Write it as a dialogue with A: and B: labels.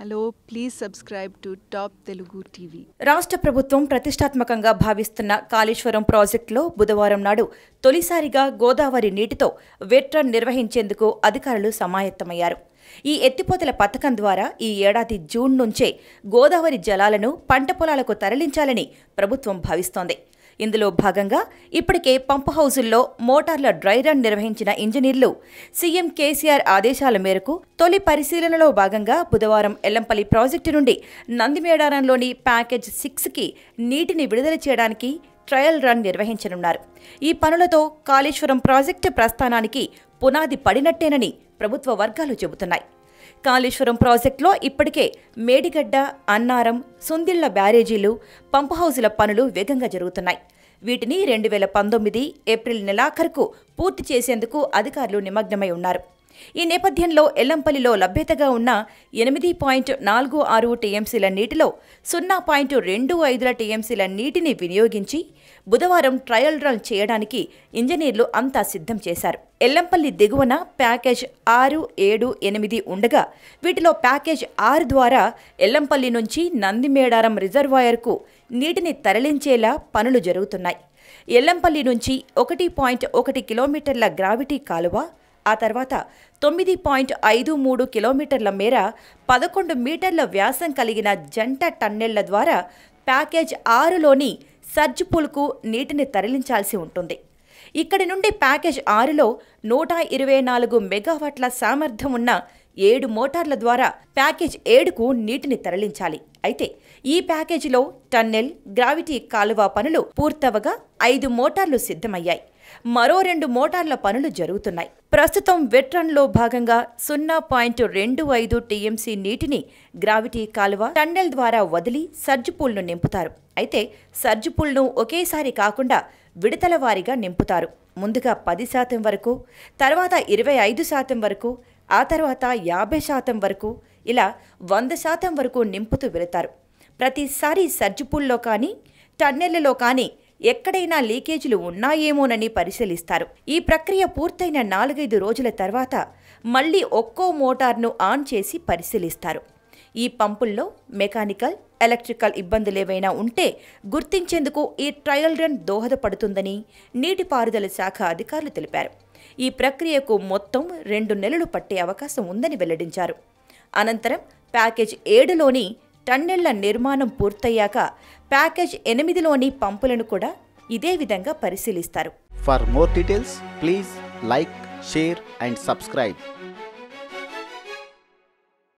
A: Hello, please subscribe to Top Telugu TV.
B: రాష్ట్ర ప్రభుత్వం ప్రతిష్టాత్మకంగా భావిస్తున్న కాళేశ్వరం ప్రాజెక్టులో బుధవారం నాడు తొలిసారిగా గోదావరి నీటితో వెట్రన్ నిర్వహించేందుకు అధికారులు సమాయత్తమయ్యారు ఈ ఎత్తిపోతల పథకం ద్వారా ఈ ఏడాది జూన్ నుంచే గోదావరి జలాలను పంట పొలాలకు తరలించాలని ప్రభుత్వం భావిస్తోంది ఇందులో భాగంగా ఇప్పటికే పంప్ హౌజుల్లో మోటార్ల డ్రై రన్ నిర్వహించిన ఇంజనీర్లు సీఎం కేసీఆర్ ఆదేశాల మేరకు తొలి పరిశీలనలో భాగంగా బుధవారం ఎల్లంపల్లి ప్రాజెక్టు నుండి నందిమేడారంలోని ప్యాకేజ్ సిక్స్కి నీటిని విడుదల చేయడానికి ట్రయల్ రన్ నిర్వహించనున్నారు ఈ పనులతో కాళేశ్వరం ప్రాజెక్టు ప్రస్థానానికి పునాది పడినట్టేనని ప్రభుత్వ వర్గాలు చెబుతున్నాయి కాళేశ్వరం ప్రాజెక్టులో ఇప్పటికే మేడిగడ్డ అన్నారం సుందిళ్ల బ్యారేజీలు పంప్ హౌజుల పనులు వేగంగా జరుగుతున్నాయి వీటిని రెండు వేల పంతొమ్మిది ఏప్రిల్ నెలాఖరుకు పూర్తి చేసేందుకు అధికారులు నిమగ్నమై ఉన్నారు ఈ నేపథ్యంలో ఎల్లంపల్లిలో లభ్యతగా ఉన్న ఎనిమిది పాయింట్ నాలుగు ఆరు టీఎంసీల నీటిలో సున్నా పాయింట్ రెండు ఐదుల టీఎంసీల నీటిని వినియోగించి బుధవారం ట్రయల్ రన్ చేయడానికి ఇంజనీర్లు అంతా సిద్ధం చేశారు ఎల్లంపల్లి దిగువన ప్యాకేజ్ ఆరు ఏడు ఎనిమిది ఉండగా వీటిలో ప్యాకేజ్ ఆరు ద్వారా ఎల్లంపల్లి నుంచి నందిమేడారం రిజర్వాయర్కు నీటిని తరలించేలా పనులు జరుగుతున్నాయి ఎల్లంపల్లి నుంచి ఒకటి పాయింట్ ఒకటి కిలోమీటర్ల గ్రావిటీ కాలువ ఆ తర్వాత తొమ్మిది పాయింట్ ఐదు మూడు కిలోమీటర్ల మేర పదకొండు మీటర్ల వ్యాసం కలిగిన జంట టన్నెళ్ల ద్వారా ప్యాకేజ్ ఆరులోని సర్జ్ పూల్కు నీటిని తరలించాల్సి ఉంటుంది ఇక్కడి నుండి ప్యాకేజ్ ఆరులో నూట ఇరవై నాలుగు మెగావాట్ల సామర్థ్యం ఉన్న ఏడు మోటార్ల ద్వారా ప్యాకేజ్ ఏడుకు నీటిని తరలించాలి అయితే ఈ ప్యాకేజీలో టన్నెల్ గ్రావిటీ కాలువ పనులు పూర్తవగా ఐదు మోటార్లు సిద్ధమయ్యాయి మరో రెండు మోటార్ల పనులు జరుగుతున్నాయి ప్రస్తుతం వెట్రన్లో భాగంగా సున్నా పాయింట్ రెండు ఐదు టీఎంసీ నీటిని గ్రావిటీ కాలువ టన్నెల్ ద్వారా వదిలి సర్జిపూల్ను నింపుతారు అయితే సర్జిపూల్ను ఒకేసారి కాకుండా విడతల వారీగా నింపుతారు ముందుగా పది శాతం వరకు తర్వాత ఇరవై ఐదు శాతం వరకు ఆ తర్వాత యాభై శాతం వరకు ఇలా వంద శాతం వరకు నింపుతూ వెళతారు ప్రతిసారి సర్జిపూల్లో కానీ టన్నెళ్లలో కానీ ఎక్కడైనా లీకేజీలు ఉన్నాయేమోనని పరిశీలిస్తారు ఈ ప్రక్రియ పూర్తయిన నాలుగైదు రోజుల తర్వాత మళ్ళీ ఒక్కో మోటార్ను ఆన్ చేసి పరిశీలిస్తారు ఈ పంపుల్లో మెకానికల్ ఎలక్ట్రికల్ ఇబ్బందులేవైనా ఉంటే గుర్తించేందుకు ఈ ట్రయల్ రన్ దోహదపడుతుందని నీటిపారుదల శాఖ అధికారులు తెలిపారు ఈ ప్రక్రియకు మొత్తం రెండు నెలలు పట్టే అవకాశం ఉందని వెల్లడించారు అనంతరం ప్యాకేజ్ ఏడులోని టన్నెళ్ల నిర్మాణం పూర్తయ్యాక ప్యాకేజ్ ఎనిమిదిలోని పంపులను కూడా ఇదే విధంగా పరిశీలిస్తారు
C: For more details, please like, share, and subscribe.